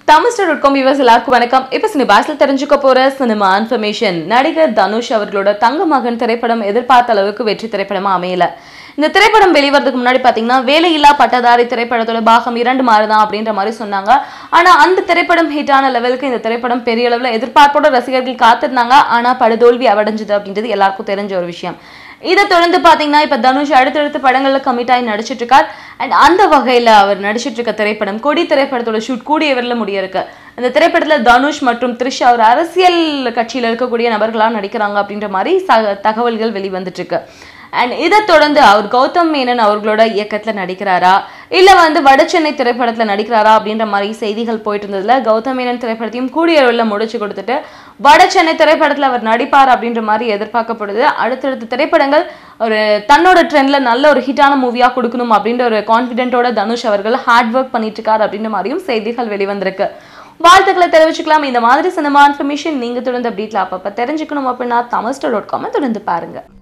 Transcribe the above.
Tamilster dot com viewers எல்லாருக்கும் வணக்கம் இப்போ சினிபாஸில் தெரிஞ்சுக்க போற சினிமா இன்ஃபர்மேஷன் நடிகர் தனுஷ் அவர்களோட தங்க மகன் திரைப்படம் எதிர்பார்த்த அளவுக்கு வெற்றி திரைப்படமா அமையல இந்த திரைப்படம் வெளிவரதுக்கு முன்னாடி பார்த்தீங்கன்னா வேலையில்லா பட்டதாரி திரைப்படத்தோட பாகம் இரண்டு மாறுதான் அப்படின்ற மாதிரி சொன்னாங்க ஆனா அந்த திரைப்படம் ஹிட்டான லெவலுக்கு இந்த திரைப்படம் பெரிய அளவில் எதிர்பார்ப்போட ரசிகர்கள் காத்திருந்தாங்க ஆனா படுதோல்வி அடைஞ்சது அப்படின்றது எல்லாருக்கும் தெரிஞ்ச ஒரு விஷயம் இதை தொடர்ந்து பார்த்தீங்கன்னா இப்போ தனுஷ் அடுத்தடுத்த படங்கள்ல கமிட் ஆகி நடிச்சிட்டு இருக்கார் அண்ட் அந்த வகையில் அவர் நடிச்சிட்டு இருக்க திரைப்படம் கொடி திரைப்படத்தோட ஷூட் கூடிய விரல முடிய இருக்கு இந்த திரைப்படத்தில் தனுஷ் மற்றும் த்ரிஷ் அவர் அரசியல் கட்சியில் இருக்கக்கூடிய நபர்களாக நடிக்கிறாங்க அப்படின்ற மாதிரி ச தகவல்கள் வெளிவந்துட்டு இருக்கு அண்ட் இதை தொடர்ந்து அவர் கௌதம் மேனன் அவர்களோட இயக்கத்தில் நடிக்கிறாரா இல்லை வந்து வடசென்னை திரைப்படத்தில் நடிக்கிறாரா அப்படின்ற மாதிரி செய்திகள் போயிட்டு இருந்ததுல கௌதம் மேனன் திரைப்படத்தையும் கூடிய அளவில் முடிச்சு கொடுத்துட்டு வடசென்னை திரைப்படத்தில் அவர் நடிப்பார் அப்படின்ற மாதிரி எதிர்பார்க்கப்படுது அடுத்தடுத்த திரைப்படங்கள் ஒரு தன்னோட ட்ரெண்ட்ல நல்ல ஒரு ஹிட்டான மூவியாக கொடுக்கணும் அப்படின்ற ஒரு கான்ஃபிடென்ட்டோட தனுஷ் அவர்கள் ஹார்ட் ஒர்க் பண்ணிட்டு இருக்காரு அப்படின்ற மாதிரியும் செய்திகள் வெளிவந்திருக்கு வாழ்த்துக்களை தெரிவிச்சுக்கலாம் இந்த மாதிரி சினிமா இன்ஃபர்மேஷன் நீங்கள் தொடர்ந்து அப்டேட்ல அப்பப்போ தெரிஞ்சுக்கணும் அப்படின்னா தமிழ்ஸ்டர் டாட் காமை தொடர்ந்து பாருங்க